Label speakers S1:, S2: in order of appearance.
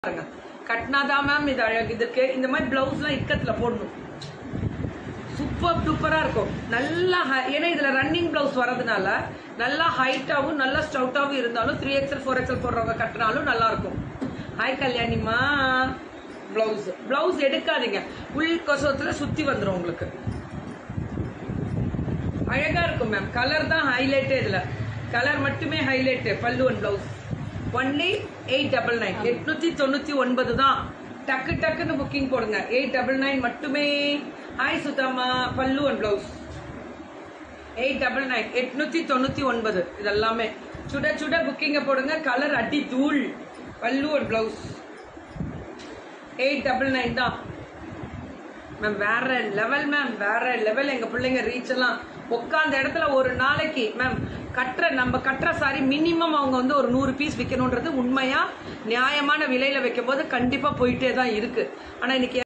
S1: பாருங்க கட்டினாதான் மேம் இது அழகு இதற்கு இந்த மாதிரி பிளவுஸ்லாம் இக்கத்துல போடணும் சூப்பர் டூப்பரா இருக்கும் நல்லா hi- ஏன்னா இதுல ரன்னிங் பிளவுஸ் வரதுனால நல்லா ஹைட்டாவும் நல்லா ஸ்டவுட்டாவும் இருந்தாலும் த்ரீ எக்ஸல் ஃபோர் எக்ஸல் போடுறவங்க கட்டினாலும் நல்லா இருக்கும் ஹாய் கல்யாணிமா பிளவுஸ் பிளவுஸ் எடுக்காதீங்க உள் கொசத்துல சுத்தி வந்துரும் உங்களுக்கு அழகா இருக்கும் மேம் கலர் தான் ஹைலைட்டே இதுல கலர் மட்டுமே ஹைலைட் பல்லு one blouse only eight double nine எட்நூத்தி தொண்ணூத்தி ஒன்பது தான் டக்கு டக்குன்னு புக்கிங் போடுங்க எயிட் டபுள் நைன் மட்டுமே ஹாய் சுதாமா பல்லு one blouse eight double nine எட்நூத்தி தொண்ணூத்தி ஒன்பது இதெல்லாமே சுட சுட புக்கிங்க போடுங்க கலர் அடி தூள் பல்லு one blouse eight double nine தான் மேம் வேற லெவல் மேம் வேற லெவல் எங்க பிள்ளைங்க ரீச் எல்லாம் உட்காந்த இடத்துல ஒரு நாளைக்கு மேம் கட்டுற நம்ம கட்டுற சாரி மினிமம் அவங்க வந்து ஒரு நூறு பீஸ் விற்கணுன்றது உண்மையா நியாயமான விலையில வைக்கும் போது கண்டிப்பா போயிட்டே தான் இருக்கு ஆனா இன்னைக்கு